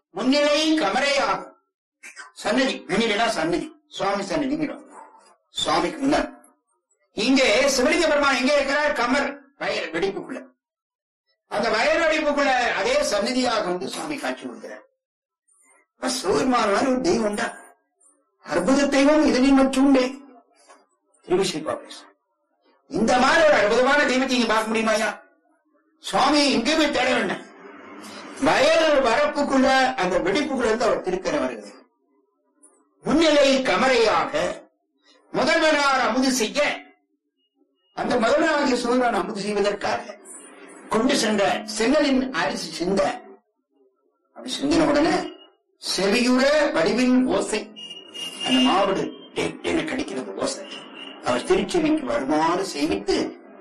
முன்னிலை கமரையாகும் சன்னதி முன்னிலைனா சன்னதி சுவாமி சன்னதிங்கிறோம் சுவாமிக்கு முன்னால் இங்கே சிவலிங்க பெருமான் எங்கே இருக்கிறார் கமர் வயல் வெடிப்புக்குள்ள அந்த வயல் வெடிப்புக்குள்ள அதே சன்னதியாக வந்து சுவாமி காட்சி கொடுக்கிறார் அப்ப சிவபெருமான் மாதிரி ஒரு தெய்வம் உண்டா அற்புத தெய்வம் இதனில் மட்டும் உண்டே திருவிசை பாபேஸ் இந்த மாதிரி ஒரு அற்புதமான தெய்வத்தை இங்க பார்க்க முடியுமாயா சுவாமி எங்கேயுமே தேட வேண்டாம் வயல் வரப்புக்குள்ள அந்த வெடிப்புக்குள்ள இருந்து அவர் திருக்கர வருகிறது முன்னிலை கமரையாக முதல்வனார் அமுது செய்ய அந்த முதல்வனாகிய சூழ்நிலை அமுது செய்வதற்காக கொண்டு சென்ற செங்கலின் அரிசி சிந்த அப்படி சிந்தின உடனே செவியுற வடிவின் ஓசை அந்த மாவடு டேட்டென கடிக்கிறது ஓசை அவர் திருச்செவிக்கு வருமாறு செய்வித்து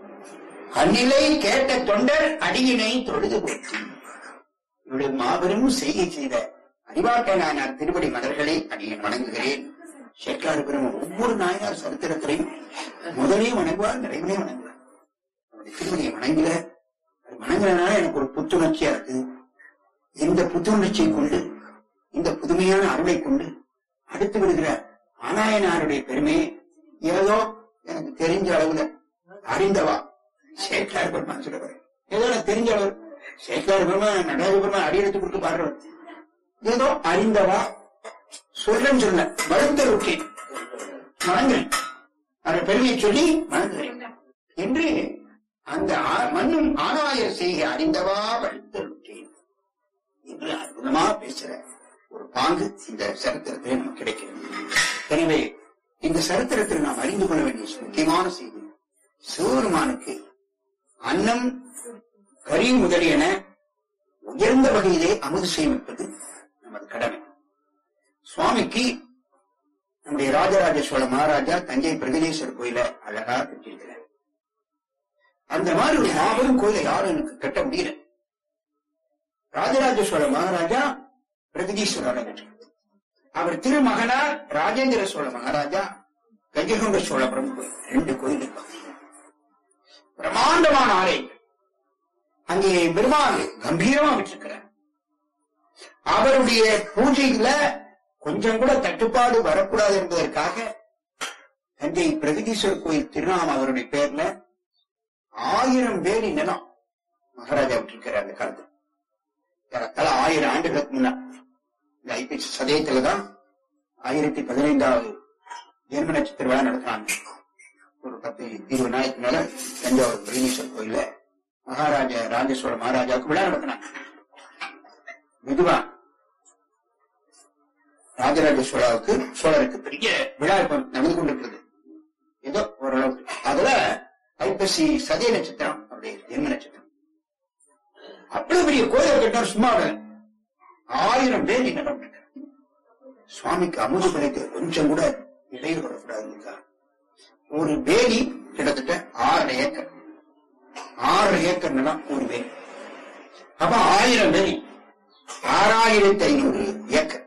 அந்நிலை கேட்ட தொண்டர் அடியினை தொழுது போற்றி இவருடைய மாபெரும் செய்கை செய்த அறிவாட்ட நாயனார் திருப்படி மலர்களை அடியேன் வணங்குகிறேன் சேக்காடு பெருமன் ஒவ்வொரு நாயனார் சரித்திரத்திலையும் முதலே வணங்குவார் நிறைவனே வணங்குவார் அவருடைய திருமணியை வணங்கல அது வணங்குறதுனால எனக்கு ஒரு புத்துணர்ச்சியா இருக்கு இந்த புத்துணர்ச்சியை கொண்டு இந்த புதுமையான அருளை கொண்டு அடுத்து விடுகிற ஆனாயனாருடைய பெருமையை ஏதோ எனக்கு தெரிஞ்ச அளவுல அறிந்தவா சேக்காடு பெருமான் சொல்லுவார் ஏதோ எனக்கு தெரிஞ்ச அளவு சேக்காடு பெருமான் நடராஜ பெருமான் அடியெடுத்து கொடுத்து பாடுறவர் ஏதோ அறிந்தவா சொல்றேன்னு சொல்ல வருத்தல் விட்டேன் வணங்குறேன் அந்த பெருமையை சொல்லி வணங்குகிறேன் என்று அந்த ஆ- மண்ணும் ஆனாயர் செய்கை அறிந்தவா வருத்தல் விட்டேன் என்று அற்புதமா பேசுற ஒரு பாங்கு இந்த சரித்திரத்திலே நமக்கு கிடைக்கிறது எனவே இந்த சரித்திரத்தில் நாம் அறிந்து கொள்ள வேண்டிய முக்கியமான செய்தி சிவபெருமானுக்கு அன்னம் கறி முதலியன உயர்ந்த வகையிலே அமுது சேமிப்பது நமது கடமை சுவாமிக்கு நம்முடைய ராஜராஜ சோழ மகாராஜா தஞ்சை பிரகதீஸ்வரர் கோயில அழகா கட்டியிருக்கிறார் அந்த மாதிரி ஒரு மாபெரும் கோயிலை யாரும் எனக்கு கட்ட முடியல ராஜராஜ சோழ மகாராஜா பிரகதீஸ்வரர் கட்டினார் அவர் திருமகனார் ராஜேந்திர சோழ மகாராஜா கஜகொண்ட சோழபுரம் கோயில் ரெண்டு கோயில் இருக்காங்க பிரமாண்டமான ஆலயம் அங்கே பெருமாள் கம்பீரமா விட்டிருக்கிறார் அவருடைய பூஜையில கொஞ்சம் கூட தட்டுப்பாடு வரக்கூடாது என்பதற்காக தஞ்சை பிரகதீஸ்வரர் கோயில் திருநாம அவருடைய பேர்ல ஆயிரம் வேலி நிலம் மகாராஜா விட்டிருக்கிறார் அந்த காலத்துல ஏறத்தாழ ஆயிரம் ஆண்டுகளுக்கு முன்னா இந்த ஐபிஎஸ் சதயத்துல தான் ஆயிரத்தி பதினைந்தாவது ஜென்ம நட்சத்திர விழா நடத்தினாங்க ஒரு பத்து இருபது நாளைக்கு மேல தஞ்சாவூர் பிரகதீஸ்வரர் கோயில்ல மகாராஜா ராஜேஸ்வர மகாராஜாவுக்கு விழா நடத்தினாங்க மெதுவா ராஜராஜ சோழாவுக்கு சோழருக்கு பெரிய விழா இப்ப நடந்து கொண்டிருக்கிறது ஏதோ ஓரளவுக்கு அதுல ஐப்பசி சதய நட்சத்திரம் அவருடைய ஜென்ம நட்சத்திரம் அவ்வளவு பெரிய கோயில் கட்டணும் சும்மா விடல. ஆயிரம் பேர் நிலம் இருக்கு. சுவாமிக்கு அமுது கிடைக்க கொஞ்சம் கூட இடையில் வரக்கூடாதுக்கா ஒரு வேலி கிட்டத்தட்ட ஆறரை ஏக்கர் ஆறரை ஏக்கர் நிலம் ஒரு வேலி அப்ப ஆயிரம் வேலி ஆறாயிரத்தி ஐநூறு ஏக்கர்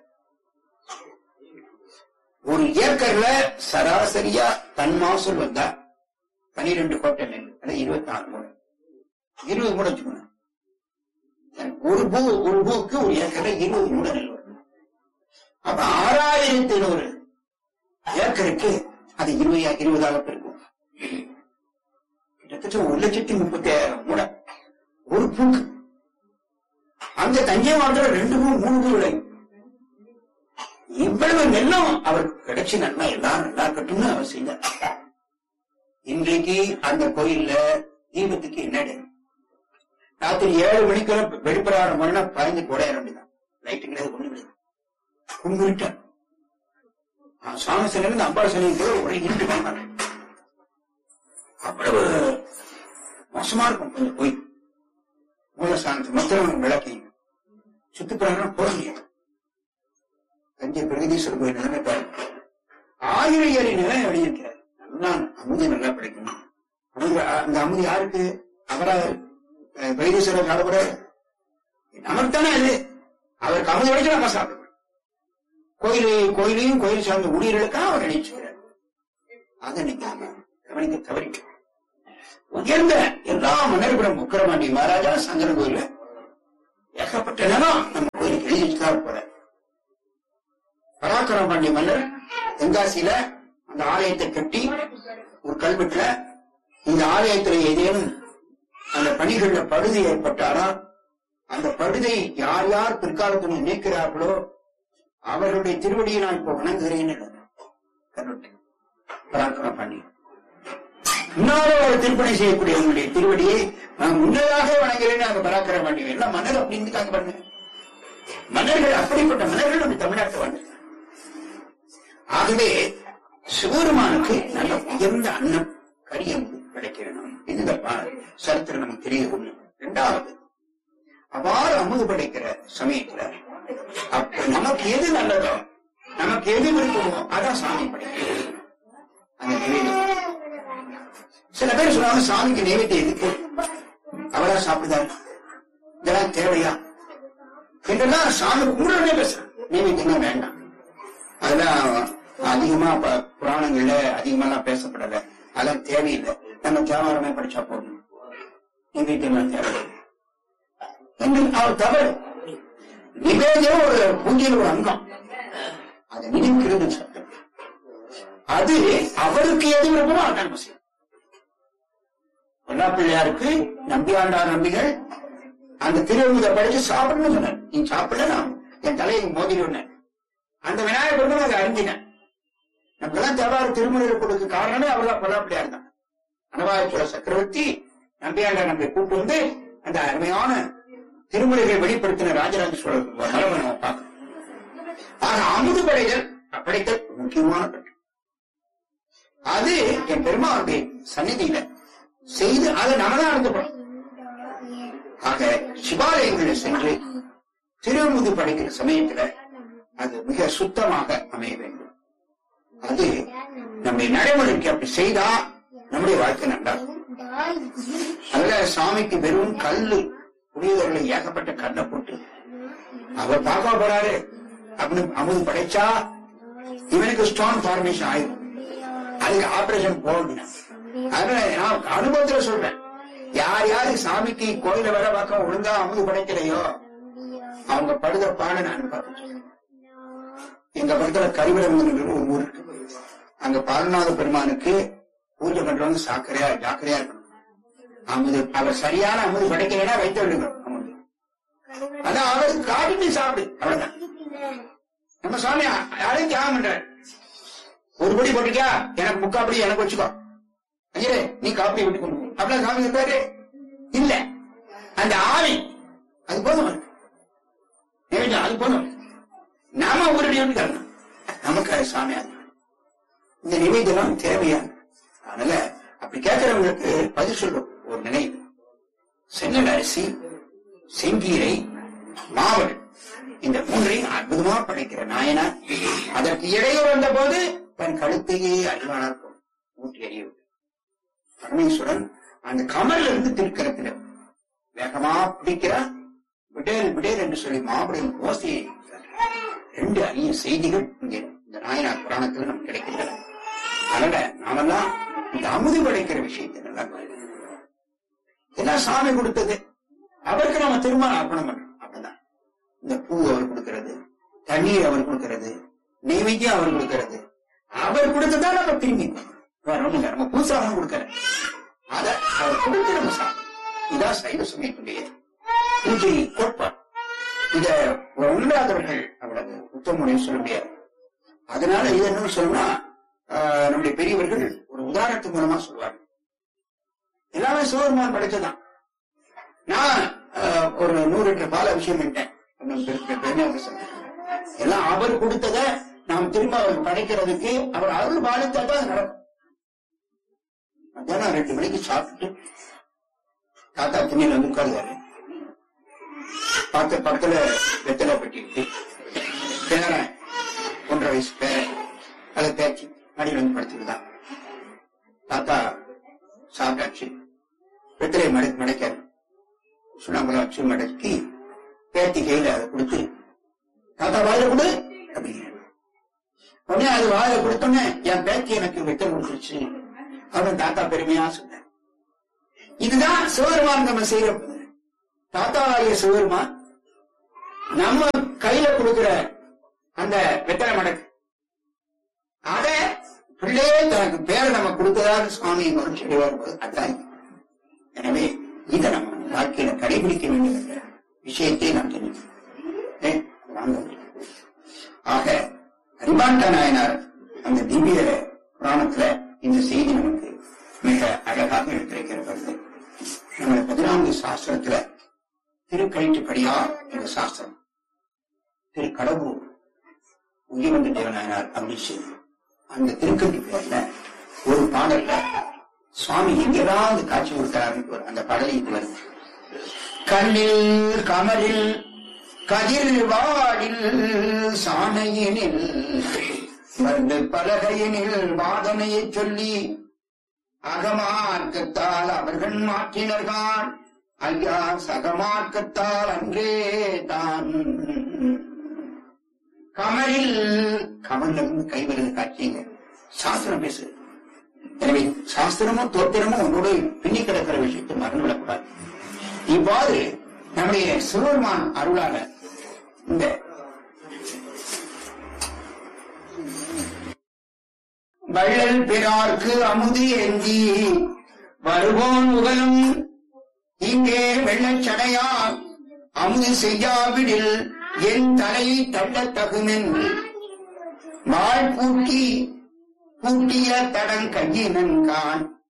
ஒரு ஏக்கர்ல சராசரியா தன் மாசம் வந்தா பனிரெண்டு கோட்டை நெல் அல்ல இருபத்தி நாலு மூணு இருபது மூணு வச்சுக்கணும் ஒரு பூ ஒரு பூவுக்கு ஒரு ஏக்கர்ல இருபது மூணு நெல் வரும் அப்ப ஆறாயிரத்தி ஐநூறு ஏக்கருக்கு அது இருபது இருபதாக இருக்கும் கிட்டத்தட்ட ஒரு லட்சத்தி முப்பத்தி ஆயிரம் மூட ஒரு பூக்கு அந்த தஞ்சை மாவட்டத்தில் ரெண்டு பூ மூணு பூ விளையும் இவ்வளவு நெல்லும் அவருக்கு கிடைச்சு நன்மை எல்லாம் நல்லா இருக்கட்டும்னு அவர் செய்தார் இன்றைக்கு அந்த கோயில்ல தீபத்துக்கு என்னடு ராத்திரி ஏழு மணிக்குள்ள வெளிப்பிரகாரம் பண்ணா பதினஞ்சு கூட வேண்டியதான் லைட்டு கிடையாது ஒண்ணு கிடையாது கும்பிட்டார் சாமி சிலை இருந்து அம்பாள் சிலைக்கு ஒரே இருட்டு பண்ணாங்க அவ்வளவு மோசமா இருக்கும் கொஞ்சம் போய் மூலஸ்தானத்து மத்திரம் விளக்கி சுத்துப்பிரகாரம் போட முடியாது தஞ்சை பிரகதீஸ்வரர் கோயில் நிலைமை பாருங்க ஆயிரம் ஏழு நிலம் எழுதியிருக்கிறார் நல்லா அமுதி நல்லா கிடைக்கும் அமுது அந்த அமுதி யாருக்கு அவரா அஹ், பிரகதீஸ்வரர் சாப்பிட நமக்கு தானே அது அவருக்கு அமுதி வரைக்கும் நம்ம சாப்பிடுவோம் கோயிலை கோயிலையும் கோயில் சார்ந்த ஊழியர்களுக்காக அவர் நினைச்சுக்கிறார் அதை நீங்க கவனிக்க தவறிக்க உயர்ந்த எல்லா மன்னர்களும் உக்கரமாண்டி மகாராஜா சங்கரன் கோயில ஏகப்பட்ட நிலம் நம்ம கோயிலுக்கு எழுதிட்டார் போல பராக்கிரம பாண்டிய மன்னர் தென்காசியில அந்த ஆலயத்தை கட்டி ஒரு கல்வெட்டுல இந்த ஆலயத்துல ஏதேனும் அந்த பணிகள்ல பழுது ஏற்பட்டாரா அந்த பழுதை யார் யார் பிற்காலத்தில் நினைக்கிறார்களோ அவர்களுடைய திருவடியை நான் இப்ப வணங்குகிறேன் கல்வெட்டு பராக்கிரம பாண்டியன் முன்னாலே ஒரு திருப்பணி செய்யக்கூடியவங்களுடைய திருவடியை நான் முன்னதாக வணங்குகிறேன் அந்த பராக்கிரம பாண்டியன் எல்லாம் மன்னர் அப்படி இருந்துக்காங்க பாருங்க மன்னர்கள் அப்படிப்பட்ட மன்னர்கள் நம்ம தமிழ்நாட்டு வாழ்ந்தாங்க ஆகவே சிவருமானுக்கு நல்ல உயர்ந்த அன்னம் கரியம் கிடைக்க வேணும் இந்த பா- சரித்திரம் நமக்கு தெரிய ஒண்ணு இரண்டாவது அவ்வாறு அமுது படைக்கிற சமயத்துல அப்ப நமக்கு எது நல்லதோ நமக்கு எது விருப்பமோ அதான் சாமி படைக்கிறது அந்த நிவேதம் சில பேர் சொல்லுவாங்க சாமிக்கு நைவேத்தியம் எதுக்கு அவரா சாப்பிடுதாரு இதெல்லாம் தேவையா என்றெல்லாம் சாமி கும்பிடவே பேசுறேன் நைவேத்தியம் வேண்டாம் அதெல்லாம் அதிகமா ப- புராணங்கள்ல அதிகமாலாம் பேசப்படல அதெல்லாம் தேவையில்லை நம்ம தேவாரமே படிச்சா போதும் நைவேத்தியம் தேவையில்லை என்று அவர் தவறு நிவேதியம் ஒரு பூஜையில் ஒரு அங்கம் அதை நினைக்கிறது சட்டம் அது அவருக்கு எது விருப்பமோ அதான் நம்ம செய்யணும் பிள்ளையாருக்கு நம்பியாண்டார் நம்பிகள் அந்த திருவிழா படிச்சு சாப்பிடணும்னு சொன்னார் நீ சாப்பிடல நான் என் தலையை மோதிடுவேன் அந்த விநாயகர் பெருமாள் அதை அறிஞ்சினேன் நமக்கெல்லாம் தேவார திருமுறையில் கொடுக்க காரணமே அவர்தான் பொல்லாப்பிள்ளையார் தான் அனவாயச்சுர சக்கரவர்த்தி நம்பியாண்டார் நம்மை கூட்டு வந்து அந்த அருமையான திருமுறைகளை வெளிப்படுத்தின ராஜராஜ சோழர் மரபை நம்ம பார்க்கணும் ஆக அமுது படைதல் படைத்தல் முக்கியமான கட்டம் அது என் பெருமாளுடைய சந்நிதியில செய்து அதை நம்ம தான் நடத்தப்படும் ஆக சிவாலயங்களில் சென்று திருமுது படைக்கிற சமயத்துல அது மிக சுத்தமாக அமைய வேண்டும் அது நம்முடைய நடைமுறைக்கு அப்படி செய்தா நம்முடைய வாழ்க்கை நல்லா இருக்கும். அதுல சாமிக்கு வெறும் கல்லு புனிதர்களை ஏகப்பட்ட கண்ணை போட்டு அவர் பார்க்க போறாரு அப்படின்னு அமுது படைச்சா இவனுக்கு ஸ்டோன் ஃபார்மேஷன் ஆயிடும் அதுக்கு ஆபரேஷன் போகணும் அதனால நான் அனுபவத்துல சொல்றேன் யார் யாரு சாமிக்கு கோயில வர பக்கம் ஒழுங்கா அமுது படைக்கலையோ அவங்க படுத பாடு நான் பார்த்துட்டேன் எங்க பக்கத்துல கரிவரங்குங்கிற ஒரு ஊர் இருக்கு அங்க பாலநாத பெருமானுக்கு பூஜை பண்றவங்க சாக்கரையா ஜாக்கிரையா இருக்கணும் அமுது அவர் சரியான அமுது படைக்கலைன்னா வைத்து விடுங்க அமுது அதான் அவருக்கு காட்டிட்டு சாப்பிடு அவ்வளவுதான் நம்ம சாமி யாரையும் தியாகம் பண்ற ஒரு படி போட்டுக்கியா எனக்கு முக்காப்படி எனக்கு வச்சுக்கோ ஐயரே நீ காப்பி விட்டு கொண்டு போ. அப்படிலாம் சாமி இருப்பாரு இல்ல அந்த ஆவி அது போதும் அவருக்கு. நிவேதம் அது போதும் நாம அவருடைய தரணும் நமக்கு அது சாமி அது இந்த நிவேதனம் தேவையா அதனால அப்படி கேட்கிறவங்களுக்கு பதில் சொல்லும் ஒரு நினைவு சென்னல் அரிசி செங்கீரை மாவடு இந்த மூன்றையும் அற்புதமா படைக்கிற நாயனார் அதற்கு இடையூறு வந்த போது தன் கழுத்தையே அறிவானார் போல் ஊற்றி எறியவில்லை பரமேஸ்வரன் அந்த கமல்ல இருந்து திருக்கரத்துல வேகமா பிடிக்கிறார் விடேல் விடேல் என்று சொல்லி மாபடியின் ஓசையை ரெண்டு அரிய செய்திகள் இங்கே இந்த நாயனார் புராணத்தில் நமக்கு கிடைக்கின்றன அதனால நாமெல்லாம் இந்த அமுது படைக்கிற விஷயத்தை நல்லா கவனிக்கணும். இதெல்லாம் சாமி கொடுத்தது அவருக்கு நம்ம திருமணம் அர்ப்பணம் பண்றோம் அப்படிதான் இந்த பூ அவர் கொடுக்கிறது தண்ணீர் அவர் கொடுக்கிறது நெய்வேத்தியம் அவர் கொடுக்கிறது அவர் கொடுத்ததா நம்ம திரும்பி வேற ஒண்ணும் இல்ல. நம்ம புதுசா ஒண்ணும் கொடுக்கல அத அவர் கொடுத்து நம்ம சாப்பிடணும். இதான் சைவ சமயத்துடைய பூஜை கோட்பாடு இத உண்டாதவர்கள் அவ்வளவு உத்தமுடைய சொல்ல முடியாது அதனால இது என்ன சொல்லணும்னா ஆஹ், நம்முடைய பெரியவர்கள் ஒரு உதாரணத்து மூலமா சொல்லுவாங்க எல்லாமே சிவபெருமான் படைச்சதான் நான் ஆஹ், ஒரு நூறு லிட்டர் பால் அபிஷேகம் பண்ணிட்டேன் ஒண்ணும் பெரு- பெரு- பெருமையாக சொல்றேன். எல்லாம் அவர் கொடுத்தத நாம் திரும்ப அவர் படைக்கிறதுக்கு அவர் அருள் பாலித்தா தான் அது நடக்கும் மத்தியானம் ரெண்டு மணிக்கு சாப்பிட்டு தாத்தா திண்ணையில வந்து உட்காருவாரு பார்த்த பக்கத்துல வெத்தலை பெட்டிட்டு பேரன் ஒன்றரை வயசு பேரன் அதை பேச்சு மடியில் வந்து படுத்துக்கிட்டான் தாத்தா சாப்பிட்டாச்சு வெத்தலை மடை மடைக்காரு சுண்ணாம்புல வச்சு மடக்கி பேத்தி கையில அதை கொடுத்து தாத்தா வாயில கொடு அப்படிங்கிறாரு உடனே அது வாயில கொடுத்தோன்னே என் பேத்தி எனக்கு வெத்தலை கொடுத்துருச்சு அப்படின்னு தாத்தா பெருமையா சொன்னார் இதுதான் சிவபெருமான் நம்ம செய்யற தாத்தாவாகிய சிவபெருமான் நம்ம கையில கொடுக்கிற அந்த வெத்தலை மடக்கு அத பிள்ளையே தனக்கு பேரை நம்ம கொடுத்ததாக சுவாமி மகிழ்ச்சியடைவா இருப்பது அதான் இது. எனவே இதை நம்ம வாழ்க்கையில கடைபிடிக்க வேண்டிய என்ற விஷயத்தை நாம் தெரிவிக்கிறோம் ஏன்? வாங்க. ஆக அரிமாண்ட நாயனார் அந்த திவ்ய புராணத்துல இந்த செய்தி நமக்கு மிக அழகாக எடுத்திருக்கிறது நம்ம பதினான்கு சாஸ்திரத்துல திருக்கழிட்டுப்படியார் என்ற சாஸ்திரம் திரு கடவுள் உயர்வந்த தேவநாயனார் அப்படி செய்யும் அந்த திருக்கட்டு பேர்ல ஒரு பாடல்ல சுவாமி எங்கேயாவது காட்சி கொடுக்கிறாருன்னு ஒரு- அந்த பாடலை இது வருது கண்ணில் கமலில் கதிர் வாடில் சாணையினில் வந்து பலகையினில் வாதனையை சொல்லி அகமார்க்கத்தால் அவர்கள் மாற்றினர்கான் ஐயா சகமார்க்கத்தால் அன்றே தான் கமலில் கமல்ல இருந்து கை வருது காட்சிங்க சாஸ்திரம் பேசு எனவே சாஸ்திரமும் தோத்திரமும் உன்னோட பின்னி கிடக்கிற விஷயத்தை மறந்து விடக்கூடாது இவ்வாறு நம்முடைய சிவபெருமான் அருளால இந்த வள்ளல் பிறார்க்கு அமுது ஏந்தி வருவோன் உகலும் இங்கே வெள்ளச் சடையார் அமுது செய்யாவிடில் என் தலையை தள்ளத் தகுமென்று வாழ் பூட்டி பூட்டிய தடங் கையினன் கான்